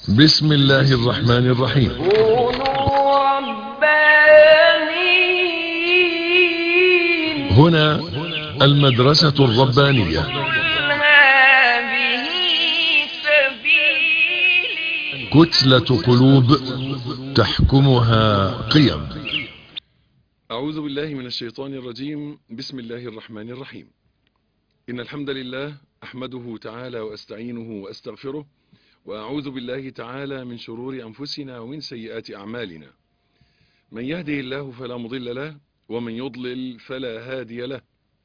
بسم الله الرحمن الرحيم كونوا ربانيين هنا المدرسة الربانية قل هذه سبيلي كتلة قلوب تحكمها قيم أعوذ بالله من الشيطان الرجيم بسم الله الرحمن الرحيم إن الحمد لله أحمده تعالى وأستعينه وأستغفره وأعوذ بالله تعالى من شرور أنفسنا ومن سيئات أعمالنا من يهده الله فلا مضل له ومن يضلل فلا هادي له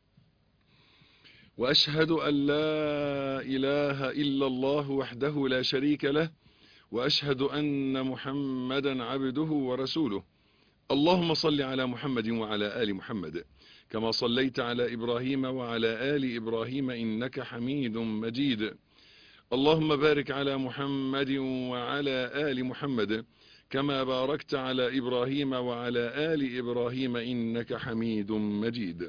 وأشهد أن لا إله إلا الله وحده لا شريك له وأشهد أن محمدا عبده ورسوله اللهم صل على محمد وعلى آل محمد كما صليت على إبراهيم وعلى آل إبراهيم إنك حميد مجيد اللهم بارك على محمد وعلى آل محمد كما باركت على إبراهيم وعلى آل إبراهيم إنك حميد مجيد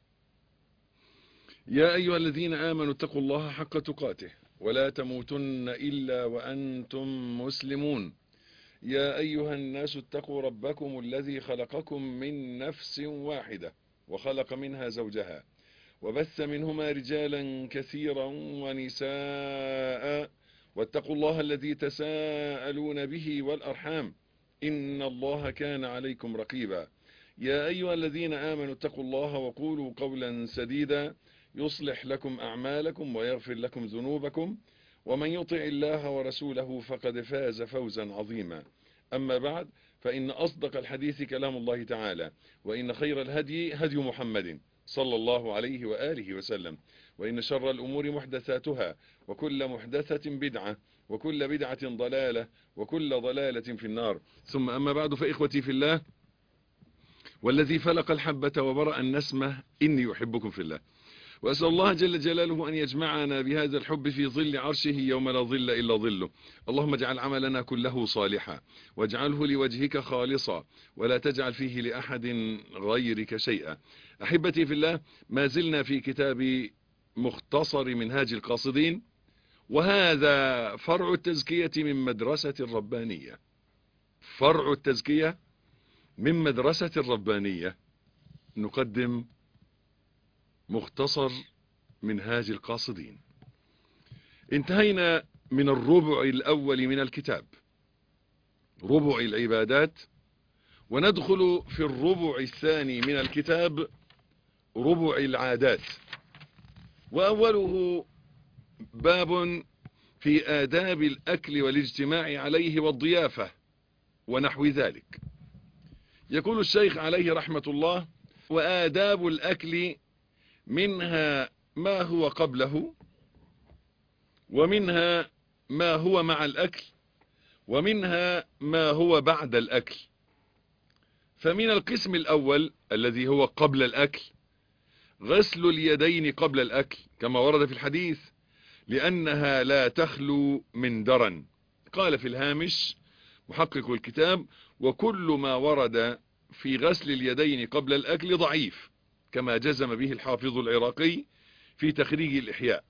يا أيها الذين آمنوا اتقوا الله حق تقاته ولا تموتن إلا وأنتم مسلمون يا أيها الناس اتقوا ربكم الذي خلقكم من نفس واحدة وخلق منها زوجها وبث منهما رجالا كثيرا ونساء واتقوا الله الذي تساءلون به والأرحام إن الله كان عليكم رقيبا يا أيها الذين آمنوا اتقوا الله وقولوا قولا سديدا يصلح لكم أعمالكم ويغفر لكم ذنوبكم ومن يطع الله ورسوله فقد فاز فوزا عظيما أما بعد فإن أصدق الحديث كلام الله تعالى وإن خير الهدي هدي محمد صلى الله عليه وآله وسلم وإن شر الأمور محدثاتها وكل محدثة بدعة وكل بدعة ضلالة وكل ضلالة في النار ثم أما بعد فإخوتي في الله والذي فلق الحبة وبرأ النسمة إني يحبكم في الله وأسأل الله جل جلاله أن يجمعنا بهذا الحب في ظل عرشه يوم لا ظل إلا ظله اللهم اجعل عملنا كله صالحا واجعله لوجهك خالصا ولا تجعل فيه لأحد غيرك شيئا أحبتي في الله ما زلنا في كتاب مختصر منهاج القاصدين وهذا فرع التزكية من مدرسة الربانية فرع التزكية من مدرسة الربانية نقدم مختصر منهاج القاصدين انتهينا من الربع الأول من الكتاب ربع العبادات وندخل في الربع الثاني من الكتاب ربع العادات وأوله باب في آداب الأكل والاجتماع عليه والضيافة ونحو ذلك يقول الشيخ عليه رحمة الله وآداب الأكل منها ما هو قبله ومنها ما هو مع الأكل ومنها ما هو بعد الأكل فمن القسم الأول الذي هو قبل الأكل غسل اليدين قبل الأكل كما ورد في الحديث لأنها لا تخلو من درن قال في الهامش محقق الكتاب وكل ما ورد في غسل اليدين قبل الأكل ضعيف كما جزم به الحافظ العراقي في تخريج الإحياء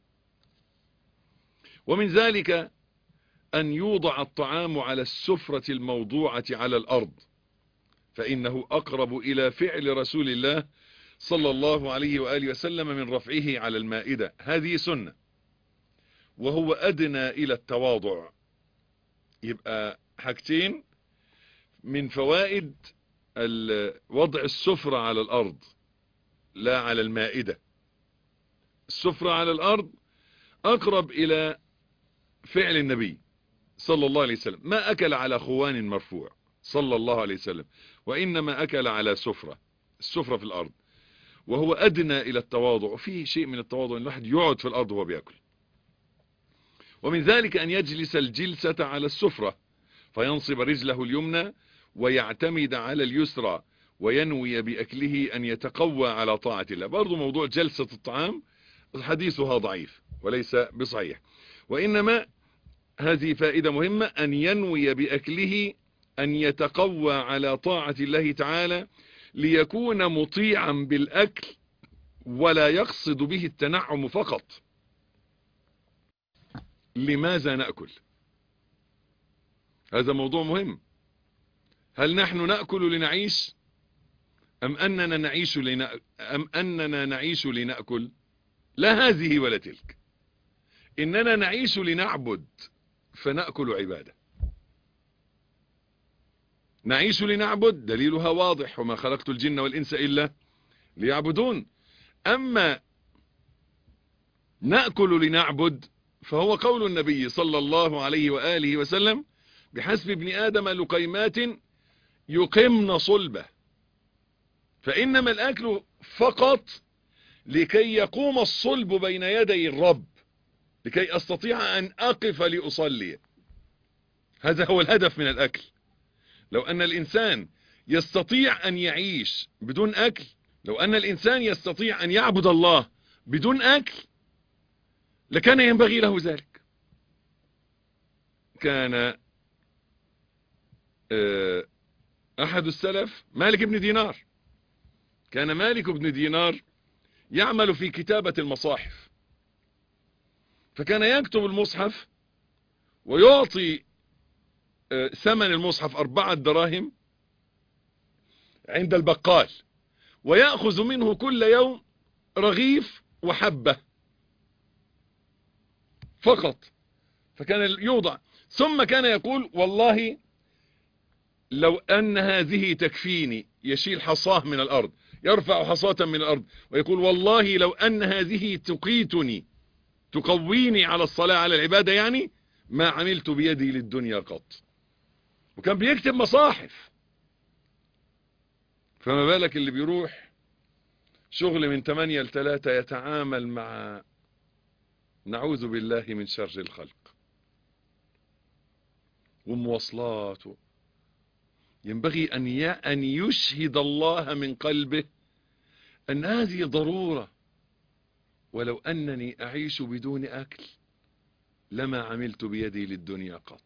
ومن ذلك أن يوضع الطعام على السفرة الموضوعة على الأرض فإنه أقرب إلى فعل رسول الله صلى الله عليه وآله وسلم من رفعه على المائدة هذه سنة وهو أدنى إلى التواضع يبقى حاجتين من فوائد وضع السفرة على الأرض لا على المائدة السفرة على الأرض أقرب إلى فعل النبي صلى الله عليه وسلم ما أكل على خوان مرفوع صلى الله عليه وسلم وإنما أكل على سفرة السفرة في الأرض وهو أدنى إلى التواضع وفيه شيء من التواضع أن الواحد يقعد في الأرض وهو بيأكل ومن ذلك أن يجلس الجلسة على السفرة فينصب رجله اليمنى ويعتمد على اليسرى وينوي بأكله أن يتقوى على طاعة الله برضو موضوع جلسة الطعام حديثها ضعيف وليس بصحيح وإنما هذه فائدة مهمة أن ينوي بأكله أن يتقوى على طاعة الله تعالى ليكون مطيعا بالأكل ولا يقصد به التنعم فقط لماذا نأكل هذا موضوع مهم هل نحن نأكل لنعيش أم أننا نعيش لنا أم أننا نعيش لنأكل لا هذه ولا تلك إننا نعيش لنعبد فنأكل عبادة نعيش لنعبد دليلها واضح وما خلقت الجن والإنس إلا ليعبدون أما نأكل لنعبد فهو قول النبي صلى الله عليه وآله وسلم بحسب ابن آدم لقيمات يقمن صلبه فإنما الأكل فقط لكي يقوم الصلب بين يدي الرب لكي أستطيع أن أقف لأصلي هذا هو الهدف من الأكل لو أن الإنسان يستطيع أن يعيش بدون أكل لو أن الإنسان يستطيع أن يعبد الله بدون أكل لكان ينبغي له ذلك كان أحد السلف مالك بن دينار كان مالك بن دينار يعمل في كتابة المصاحف فكان يكتب المصحف ويعطي ثمن المصحف أربعة دراهم عند البقال ويأخذ منه كل يوم رغيف وحبة فقط فكان يوضع ثم كان يقول والله لو أن هذه تكفيني يشيل حصاه من الأرض يرفع حصاة من الأرض ويقول والله لو أن هذه تقيتني تقويني على الصلاة على العبادة يعني ما عملت بيدي للدنيا قط وكان بيكتب مصاحف فما بالك اللي بيروح شغل من 8 ل 3 يتعامل مع نعوذ بالله من شر الخلق ومواصلات ينبغي أن أن يشهد الله من قلبه أن هذه ضرورة ولو أنني أعيش بدون أكل لما عملت بيدي للدنيا قط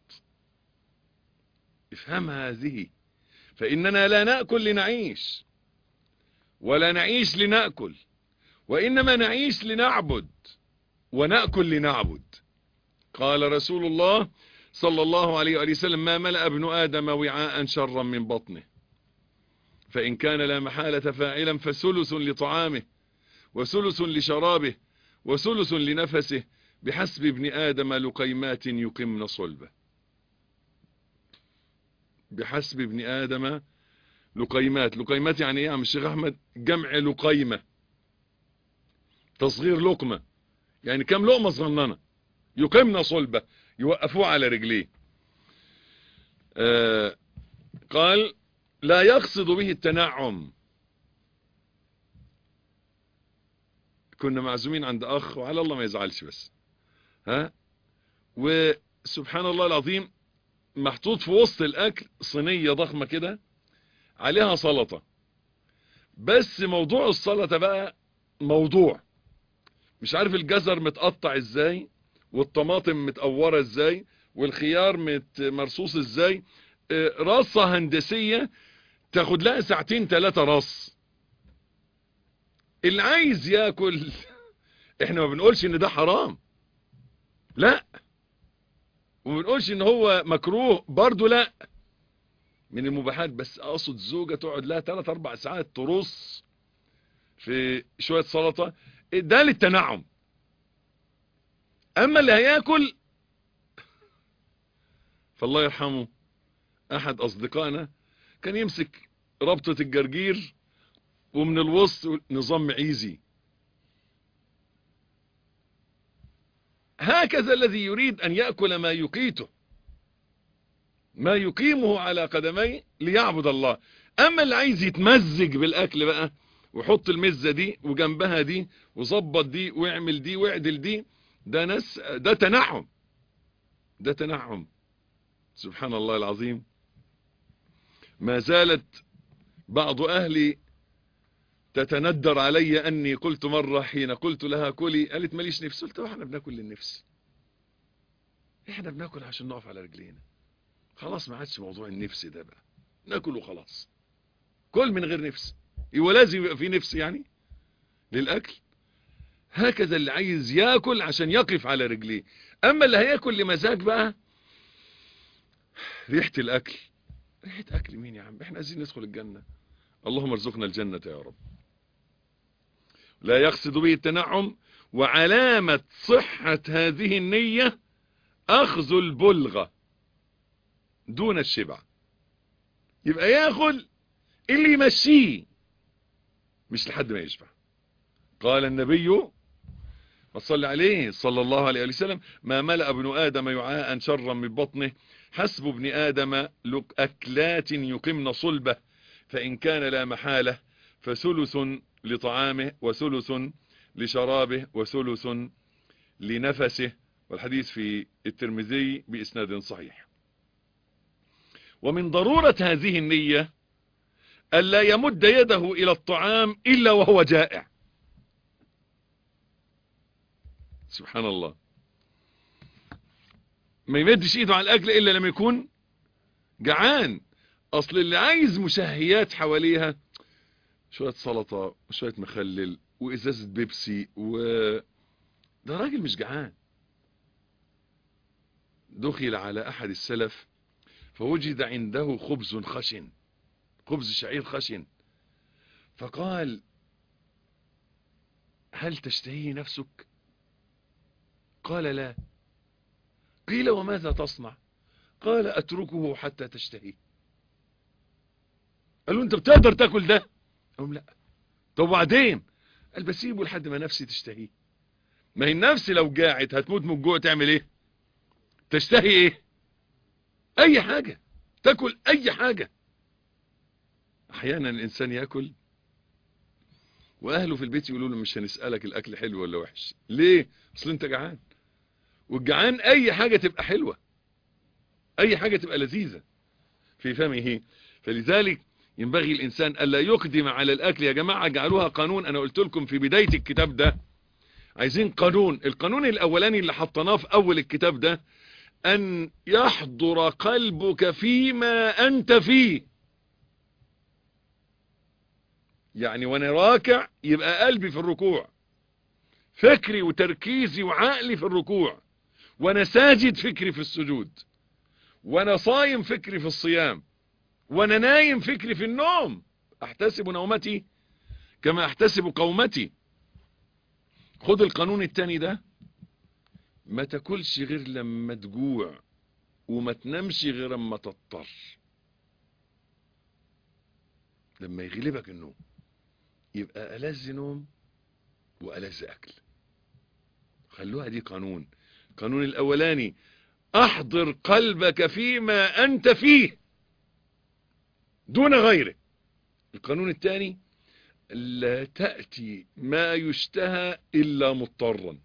افهم هذه فإننا لا نأكل لنعيش ولا نعيش لنأكل وإنما نعيش لنعبد ونأكل لنعبد قال رسول الله صلى الله عليه وآله وسلم ما ملأ ابن آدم وعاء شرا من بطنه فإن كان لا محالة فاعلا فثلث لطعامه وثلث لشرابه وثلث لنفسه بحسب ابن آدم لقيمات يقمن صلبه بحسب ابن آدم لقيمات لقيمات يعني ايه يا عم الشيخ أحمد جمع لقيمة تصغير لقمة يعني كم لقمة صغننة يقمن صلبه يوقفوه على رجليه آه قال لا يقصد به التنعم كنا معزومين عند اخ وعلى الله ما يزعلش بس ها وسبحان الله العظيم محطوط في وسط الاكل صينية ضخمة كده عليها سلطة بس موضوع السلطة بقى موضوع مش عارف الجزر متقطع ازاي والطماطم متقورة ازاي والخيار مت مرصوص ازاي رصة هندسية تاخد لها ساعتين ثلاثة رص اللي عايز ياكل احنا ما بنقولش ان ده حرام لا وما بنقولش ان هو مكروه برضو لا من المباحات بس اقصد زوجة تقعد لها 3 4 ساعات ترص في شوية سلطة ده للتنعم اما اللي هياكل فالله يرحمه احد اصدقائنا كان يمسك ربطة الجرجير ومن الوسط نظام معيزي هكذا الذي يريد ان يأكل ما يقيته ما يقيمه على قدميه ليعبد الله اما اللي عايز يتمزج بالاكل بقى وحط المزة دي وجنبها دي وظبط دي واعمل دي واعدل دي ده ناس ده تنعم ده تنعم سبحان الله العظيم ما زالت بعض اهلي تتندر علي اني قلت مرة حين قلت لها كلي قالت ماليش نفس قلت احنا بناكل للنفس احنا بناكل عشان نقف على رجلينا خلاص ما عادش موضوع النفس ده بقى ناكل وخلاص كل من غير نفس يبقى لازم يبقى في نفس يعني للاكل هكذا اللي عايز ياكل عشان يقف على رجليه اما اللي هياكل لمزاج بقى ريحة الاكل ريحة اكل مين يا عم احنا عايزين ندخل الجنة اللهم ارزقنا الجنة يا رب لا يقصد به التنعم وعلامة صحة هذه النية اخذ البلغة دون الشبع يبقى ياكل اللي يمشيه مش لحد ما يشبع قال النبي وصلى عليه صلى الله عليه وسلم ما ملأ ابن آدم يعاء شرا من بطنه حسب ابن آدم أكلات يقمن صلبه فإن كان لا محالة فثلث لطعامه وثلث لشرابه وثلث لنفسه والحديث في الترمذي بإسناد صحيح ومن ضرورة هذه النية ألا يمد يده إلى الطعام إلا وهو جائع سبحان الله ما يمدش ايده على الاكل الا لما يكون جعان اصل اللي عايز مشهيات حواليها شوية سلطة وشوية مخلل وازازة بيبسي و ده راجل مش جعان دخل على احد السلف فوجد عنده خبز خشن خبز شعير خشن فقال هل تشتهي نفسك قال لا قيل وماذا تصنع قال اتركه حتى تشتهي قال له انت بتقدر تاكل ده قال لا طب وبعدين قال بسيبه لحد ما نفسي تشتهيه ما هي النفس لو جاعت هتموت من الجوع تعمل ايه تشتهي ايه اي حاجة تاكل اي حاجة احيانا الانسان ياكل واهله في البيت يقولوا له مش هنسألك الاكل حلو ولا وحش ليه اصل انت جعان والجعان اي حاجة تبقى حلوة اي حاجة تبقى لذيذة في فمه فلذلك ينبغي الانسان الا يقدم على الاكل يا جماعة جعلوها قانون انا قلت لكم في بداية الكتاب ده عايزين قانون القانون الاولاني اللي حطناه في اول الكتاب ده ان يحضر قلبك فيما انت فيه يعني وانا راكع يبقى قلبي في الركوع فكري وتركيزي وعقلي في الركوع وانا ساجد فكري في السجود وانا صايم فكري في الصيام وانا نايم فكري في النوم احتسب نومتي كما احتسب قومتي خد القانون التاني ده ما تاكلش غير لما تجوع وما تنامش غير لما تضطر لما يغلبك النوم يبقى ألذ نوم وألذ أكل خلوها دي قانون القانون الأولاني أحضر قلبك فيما أنت فيه دون غيره القانون الثاني لا تأتي ما يشتهى إلا مضطرا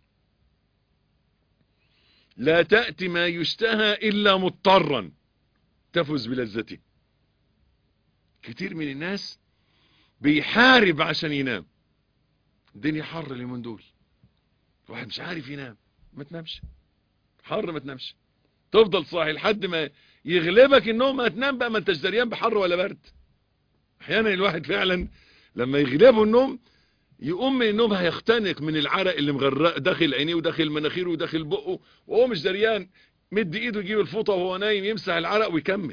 لا تأتي ما يشتهى إلا مضطرا تفز بلذته كتير من الناس بيحارب عشان ينام الدنيا حر اليومين دول واحد مش عارف ينام ما تنامش حر ما تنامش تفضل صاحي لحد ما يغلبك النوم هتنام بقى ما انتش دريان بحر ولا برد احيانا الواحد فعلا لما يغلبه النوم يقوم من النوم هيختنق من العرق اللي مغرق داخل عينيه وداخل مناخيره وداخل بقه وهو مش دريان مد ايده يجيب الفوطه وهو نايم يمسح العرق ويكمل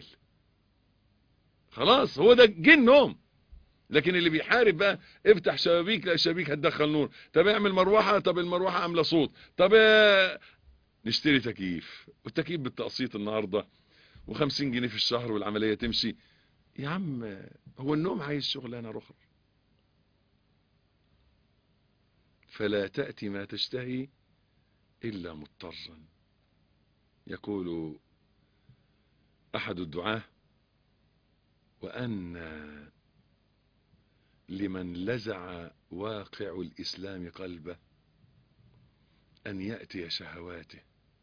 خلاص هو ده جه النوم لكن اللي بيحارب بقى افتح شبابيك لا الشبابيك هتدخل نور طب اعمل مروحه طب المروحه عامله صوت طب نشتري تكييف والتكييف بالتقسيط النهارده و50 جنيه في الشهر والعمليه تمشي يا عم هو النوم عايز شغلانه اخرى فلا تأتي ما تشتهي إلا مضطرا يقول أحد الدعاه وأن لمن لزع واقع الإسلام قلبه أن يأتي شهواته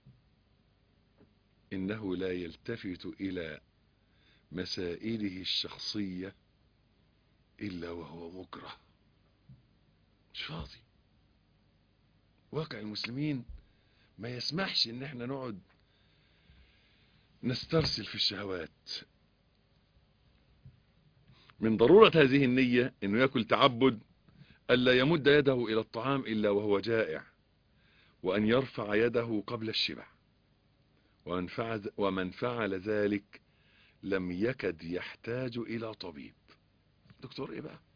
إنه لا يلتفت إلى مسائله الشخصية إلا وهو مكره مش فاضي واقع المسلمين ما يسمحش ان احنا نقعد نسترسل في الشهوات من ضرورة هذه النية انه يأكل تعبد ألا يمد يده إلى الطعام إلا وهو جائع وأن يرفع يده قبل الشبع ومن فعل, ومن فعل ذلك لم يكد يحتاج إلى طبيب دكتور إيه بقى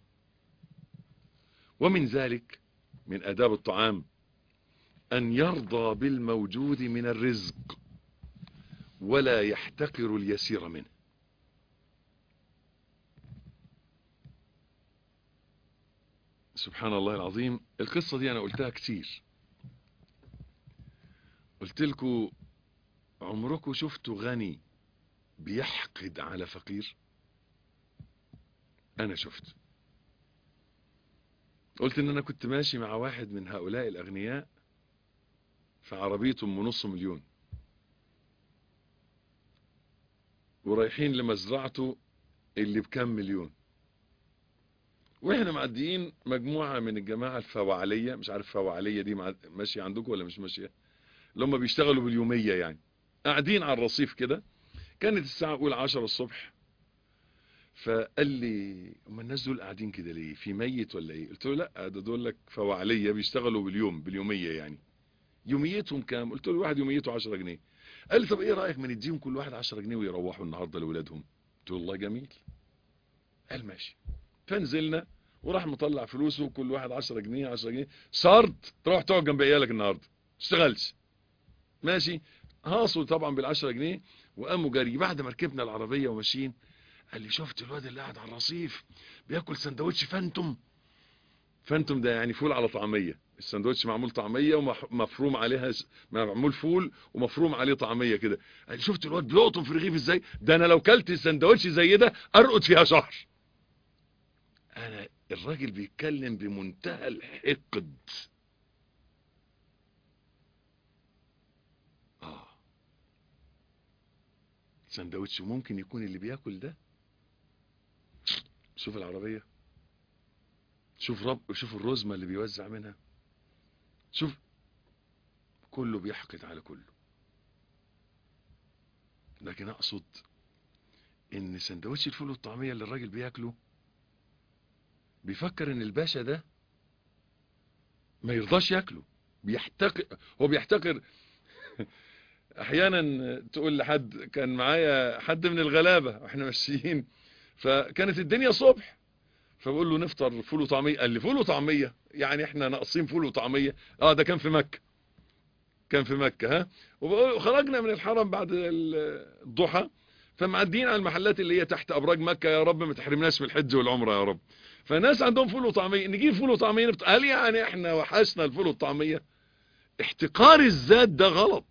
ومن ذلك من أداب الطعام أن يرضى بالموجود من الرزق ولا يحتقر اليسير منه سبحان الله العظيم القصة دي أنا قلتها كتير قلت لكم عمركم شفتوا غني بيحقد على فقير أنا شفت قلت إن أنا كنت ماشي مع واحد من هؤلاء الأغنياء في عربيته ام نص مليون ورايحين لمزرعته اللي بكام مليون واحنا معديين مجموعة من الجماعة الفوعلية مش عارف فوعلية دي ماشية عندكم ولا مش ماشية اللي هم بيشتغلوا باليومية يعني قاعدين على الرصيف كده كانت الساعة اقول عشرة الصبح فقال لي هم الناس دول قاعدين كده ليه في ميت ولا ايه قلت له لا ده دول لك فوعلية بيشتغلوا باليوم باليومية يعني يوميتهم كام قلت له واحد يوميته 10 جنيه قال لي طب ايه رايك ما نديهم كل واحد 10 جنيه ويروحوا النهارده لاولادهم قلت له والله جميل قال ماشي فنزلنا وراح مطلع فلوسه كل واحد 10 جنيه 10 جنيه صرت تروح تقعد جنب عيالك النهارده اشتغلش ماشي هاصوا طبعا بال10 جنيه وقاموا جري بعد ما ركبنا العربيه وماشيين قال لي شفت الواد اللي قاعد على الرصيف بياكل سندوتش فانتوم فانتوم ده يعني فول على طعميه السندوتش معمول طعميه ومفروم عليها معمول فول ومفروم عليه طعميه كده شفت الواد بيقطم في رغيف ازاي ده انا لو كلت السندوتش زي ده ارقد فيها شهر انا الراجل بيتكلم بمنتهى الحقد اه سندوتش ممكن يكون اللي بياكل ده شوف العربيه شوف رب شوف الرزمه اللي بيوزع منها شوف كله بيحقد على كله لكن اقصد ان سندوتش الفول والطعميه اللي الراجل بياكله بيفكر ان الباشا ده ما يرضاش ياكله بيحتقر هو بيحتقر احيانا تقول لحد كان معايا حد من الغلابه واحنا ماشيين فكانت الدنيا صبح فبقول له نفطر فول وطعميه قال لي فول وطعميه يعني احنا ناقصين فول وطعميه اه ده كان في مكه كان في مكه ها وخرجنا من الحرم بعد الضحى فمعديين على المحلات اللي هي تحت ابراج مكه يا رب ما تحرمناش من الحج والعمره يا رب فالناس عندهم فول وطعميه نجيب فول وطعميه نفطر قال يعني احنا وحشنا الفول والطعميه احتقار الذات ده غلط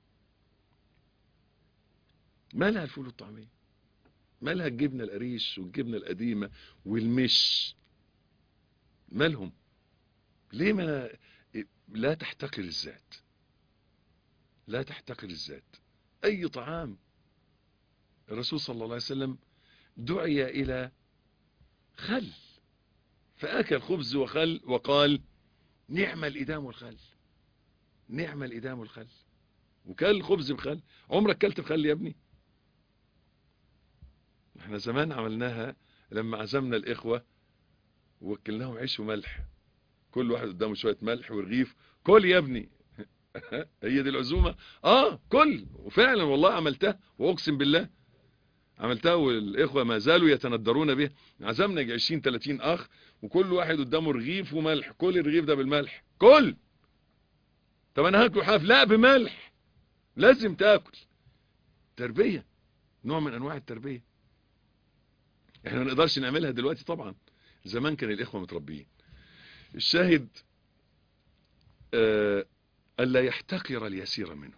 مالها الفول والطعميه مالها الجبنة القريش والجبنة القديمة والمش مالهم ليه ما لا تحتقر الذات لا تحتقر الذات اي طعام الرسول صلى الله عليه وسلم دعي الى خل فاكل خبز وخل وقال نعم الادام والخل نعم الادام والخل وكل خبز بخل عمرك كلت بخل يا ابني احنا زمان عملناها لما عزمنا الاخوة وكلناهم عيش وملح كل واحد قدامه شوية ملح ورغيف كل يا ابني هي دي العزومة اه كل وفعلا والله عملتها واقسم بالله عملتها والاخوة ما زالوا يتندرون بها عزمنا 20 30 اخ وكل واحد قدامه رغيف وملح كل الرغيف ده بالملح كل طب انا هاكله حاف لا بملح لازم تاكل تربية نوع من انواع التربية احنا ما نقدرش نعملها دلوقتي طبعا زمان كان الاخوة متربيين الشاهد آه ألا يحتقر اليسير منه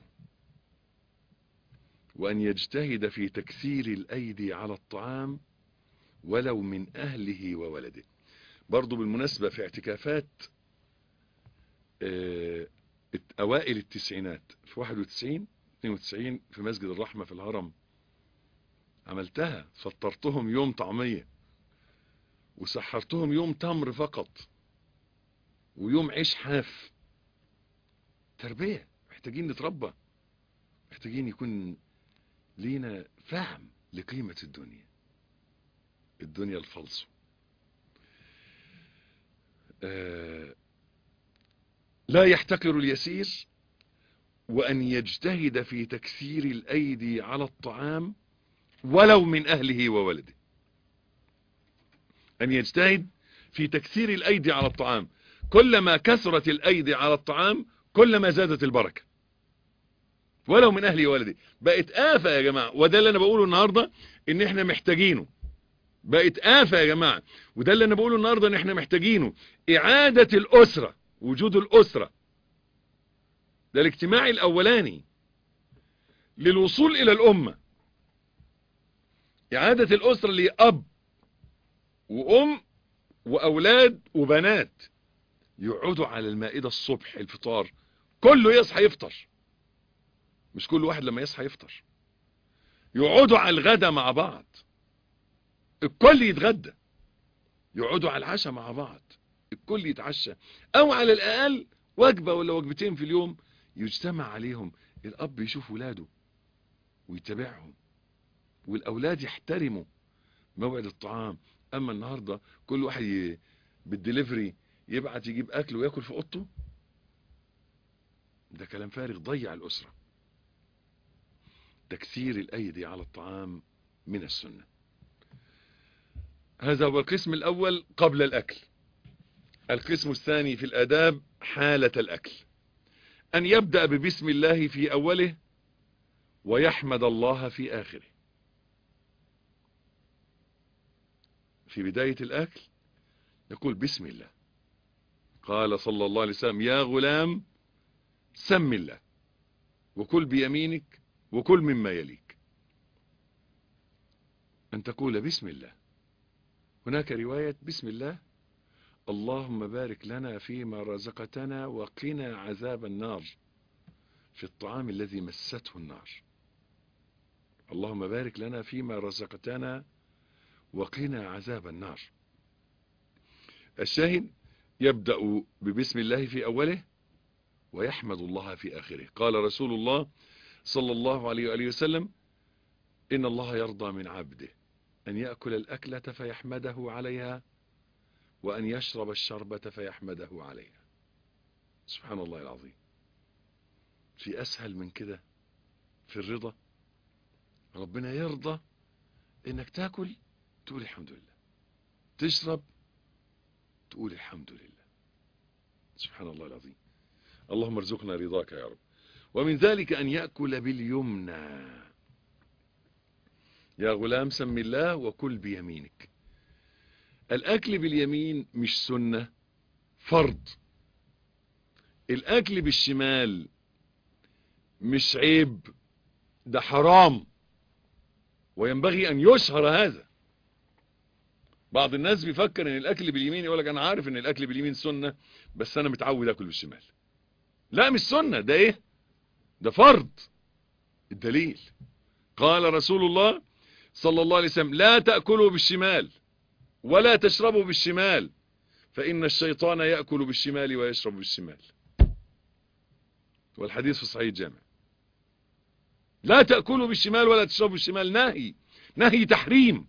وأن يجتهد في تكثير الأيدي على الطعام ولو من أهله وولده برضو بالمناسبة في اعتكافات آه أوائل التسعينات في 91 92 في مسجد الرحمة في الهرم عملتها فطرتهم يوم طعمية وسحرتهم يوم تمر فقط ويوم عيش حاف تربية محتاجين نتربى محتاجين يكون لينا فهم لقيمة الدنيا الدنيا الفلسو آه لا يحتقر اليسير وأن يجتهد في تكثير الأيدي على الطعام ولو من أهله وولده أن يجتهد في تكثير الأيدي على الطعام كلما كثرت الأيدي على الطعام كلما زادت البركة ولو من أهله وولده بقت آفة يا جماعة وده اللي أنا بقوله النهاردة إن إحنا محتاجينه بقت آفة يا جماعة وده اللي أنا بقوله النهاردة إن إحنا محتاجينه إعادة الأسرة وجود الأسرة ده الاجتماع الأولاني للوصول إلى الأمة إعادة الأسرة اللي أب وأم وأولاد وبنات يقعدوا على المائدة الصبح الفطار كله يصحى يفطر مش كل واحد لما يصحى يفطر يقعدوا على الغدا مع بعض الكل يتغدى يقعدوا على العشاء مع بعض الكل يتعشى او على الاقل وجبة ولا وجبتين في اليوم يجتمع عليهم الاب يشوف ولاده ويتابعهم والاولاد يحترموا موعد الطعام اما النهاردة كل واحد ي... بالدليفري يبعت يجيب اكل وياكل في اوضته ده كلام فارغ ضيع الاسره تكثير الأيدي على الطعام من السنة هذا هو القسم الأول قبل الأكل القسم الثاني في الآداب حالة الأكل أن يبدأ ببسم الله في أوله ويحمد الله في آخره في بداية الأكل يقول بسم الله قال صلى الله عليه وسلم يا غلام سم الله وكل بيمينك وكل مما يليك أن تقول بسم الله هناك رواية بسم الله اللهم بارك لنا فيما رزقتنا وقنا عذاب النار في الطعام الذي مسته النار اللهم بارك لنا فيما رزقتنا وقنا عذاب النار الشاهد يبدأ ببسم الله في أوله ويحمد الله في آخره قال رسول الله صلى الله عليه وآله وسلم إن الله يرضى من عبده أن يأكل الأكلة فيحمده عليها وأن يشرب الشربة فيحمده عليها سبحان الله العظيم في أسهل من كده في الرضا ربنا يرضى إنك تاكل تقول الحمد لله تشرب تقول الحمد لله سبحان الله العظيم اللهم ارزقنا رضاك يا رب ومن ذلك أن يأكل باليمنى يا غلام سم الله وكل بيمينك الأكل باليمين مش سنة فرض الأكل بالشمال مش عيب ده حرام وينبغي أن يشهر هذا بعض الناس بيفكر ان الاكل باليمين يقول لك انا عارف ان الاكل باليمين سنة بس انا متعود اكل بالشمال لا مش سنة ده ايه ده فرض الدليل قال رسول الله صلى الله عليه وسلم لا تأكلوا بالشمال ولا تشربوا بالشمال فإن الشيطان يأكل بالشمال ويشرب بالشمال والحديث في صحيح الجامع لا تأكلوا بالشمال ولا تشربوا بالشمال نهي نهي تحريم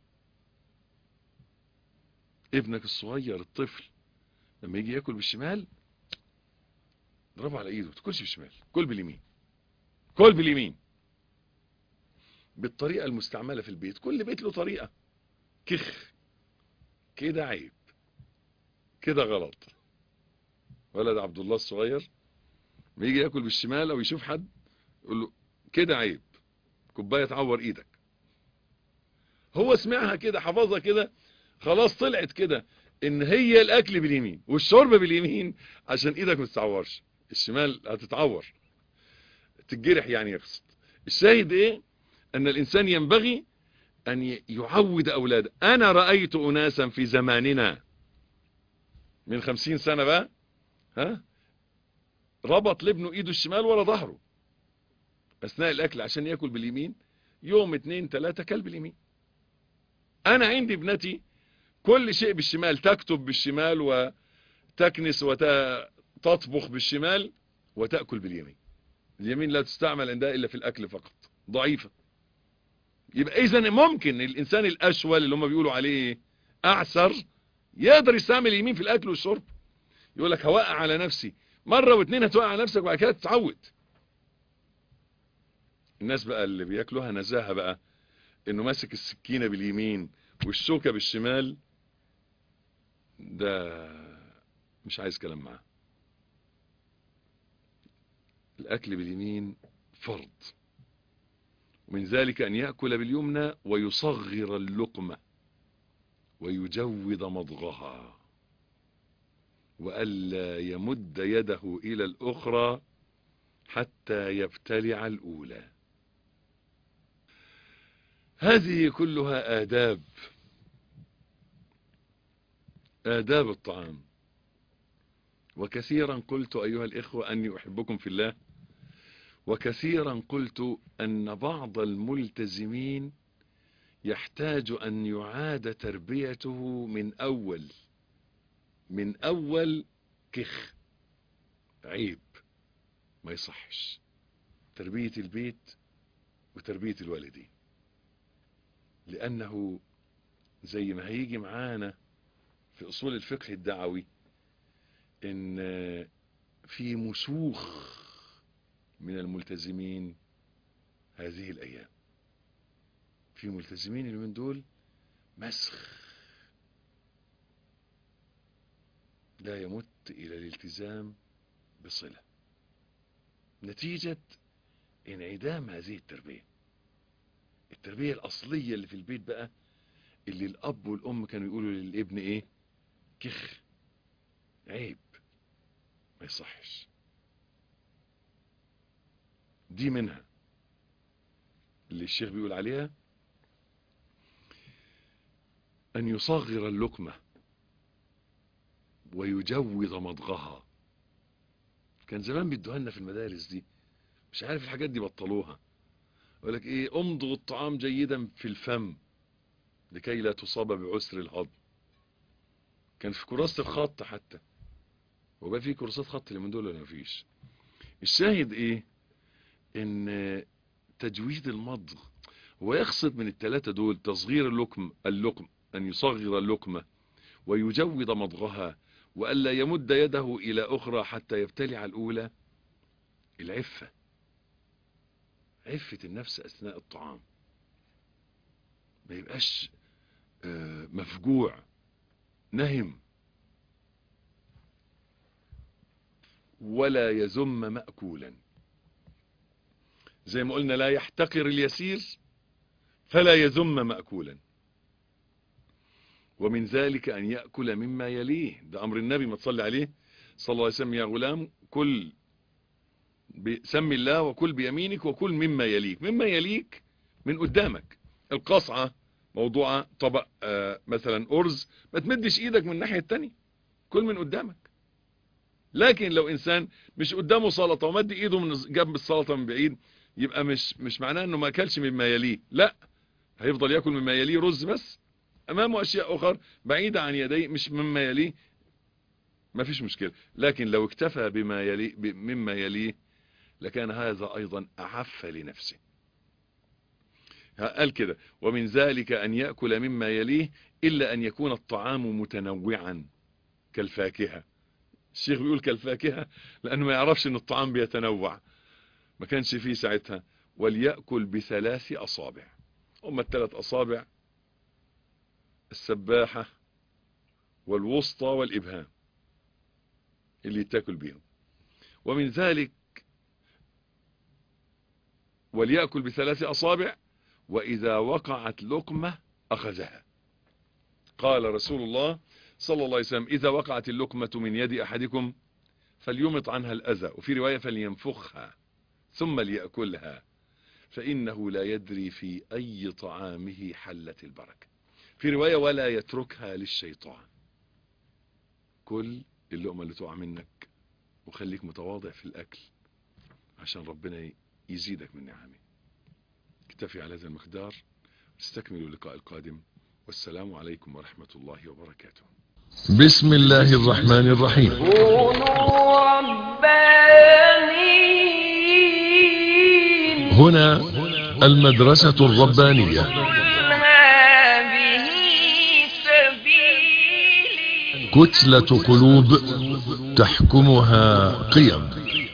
ابنك الصغير الطفل لما يجي ياكل بالشمال ضربه على ايده تاكلش بالشمال كل باليمين كل باليمين بالطريقة المستعملة في البيت كل بيت له طريقة كخ كده عيب كده غلط ولد عبد الله الصغير ما يجي ياكل بالشمال او يشوف حد يقول له كده عيب كوبايه تعور ايدك هو سمعها كده حفظها كده خلاص طلعت كده ان هي الاكل باليمين والشرب باليمين عشان ايدك ما تتعورش الشمال هتتعور تتجرح يعني يقصد الشاهد ايه ان الانسان ينبغي ان يعود اولاده انا رأيت اناسا في زماننا من خمسين سنة بقى ها ربط لابنه ايده الشمال ورا ظهره اثناء الاكل عشان ياكل باليمين يوم اتنين تلاتة كل باليمين انا عندي ابنتي كل شيء بالشمال تكتب بالشمال وتكنس وتطبخ بالشمال وتأكل باليمين اليمين لا تستعمل عندها الا في الاكل فقط ضعيفة يبقى اذا ممكن الانسان الاشول اللي هم بيقولوا عليه اعسر يقدر يستعمل اليمين في الاكل والشرب يقول لك هوقع على نفسي مرة واثنين هتوقع على نفسك وبعد كده تتعود الناس بقى اللي بياكلوها نزاهة بقى انه ماسك السكينة باليمين والشوكة بالشمال ده مش عايز كلام معاه الاكل باليمين فرض ومن ذلك ان يأكل باليمنى ويصغر اللقمة ويجود مضغها وألا يمد يده إلى الأخرى حتى يبتلع الأولى هذه كلها آداب آداب الطعام وكثيرا قلت أيها الإخوة أني أحبكم في الله وكثيرا قلت أن بعض الملتزمين يحتاج أن يعاد تربيته من أول من أول كخ عيب ما يصحش تربية البيت وتربية الوالدين لأنه زي ما هيجي معانا في أصول الفقه الدعوي إن في مسوخ من الملتزمين هذه الأيام في ملتزمين اللي من دول مسخ لا يمت إلى الالتزام بصلة نتيجة انعدام هذه التربية التربية الأصلية اللي في البيت بقى اللي الأب والأم كانوا يقولوا للابن إيه كخ عيب ما يصحش دي منها اللي الشيخ بيقول عليها أن يصغر اللقمة ويجوز مضغها كان زمان بيدوها لنا في المدارس دي مش عارف الحاجات دي بطلوها يقول لك ايه امضغ الطعام جيدا في الفم لكي لا تصاب بعسر الهضم كان في كراسة الخط حتى وبقى في كورسات خط اللي من دول ولا مفيش الشاهد ايه ان تجويد المضغ هو يقصد من الثلاثة دول تصغير اللقم اللقم ان يصغر اللقمة ويجود مضغها وألا يمد يده إلى أخرى حتى يبتلع الأولى العفة عفة النفس أثناء الطعام ما يبقاش مفجوع نهم ولا يذم مأكولا زي ما قلنا لا يحتقر اليسير فلا يذم مأكولا ومن ذلك أن يأكل مما يليه ده أمر النبي ما تصلي عليه صلى الله عليه وسلم يا غلام كل سمي الله وكل بيمينك وكل مما يليك مما يليك من قدامك القصعة موضوعة طبق آه مثلا أرز ما تمدش إيدك من الناحية التانية كل من قدامك لكن لو إنسان مش قدامه سلطة ومد إيده من جنب السلطة من بعيد يبقى مش مش معناه إنه ما أكلش مما يليه لا هيفضل يأكل مما يليه رز بس امامه اشياء اخر بعيدة عن يديه مش مما يليه ما فيش مشكلة لكن لو اكتفى بما يليه مما يليه لكان هذا ايضا اعف لنفسه قال كده ومن ذلك ان يأكل مما يليه الا ان يكون الطعام متنوعا كالفاكهة الشيخ بيقول كالفاكهة لانه ما يعرفش ان الطعام بيتنوع ما كانش فيه ساعتها وليأكل بثلاث اصابع هم الثلاث اصابع السباحة والوسطى والإبهام اللي تاكل بيهم ومن ذلك وليأكل بثلاث أصابع وإذا وقعت لقمة أخذها قال رسول الله صلى الله عليه وسلم إذا وقعت اللقمة من يد أحدكم فليمط عنها الأذى وفي رواية فلينفخها ثم ليأكلها فإنه لا يدري في أي طعامه حلت البركة في رواية ولا يتركها للشيطان كل اللقمة اللي تقع منك وخليك متواضع في الأكل عشان ربنا يزيدك من نعمه اكتفي على هذا المقدار استكملوا اللقاء القادم والسلام عليكم ورحمة الله وبركاته بسم الله الرحمن الرحيم كونوا ربانيين هنا المدرسة الربانية قل هذه سبيلي كتلة قلوب تحكمها قيم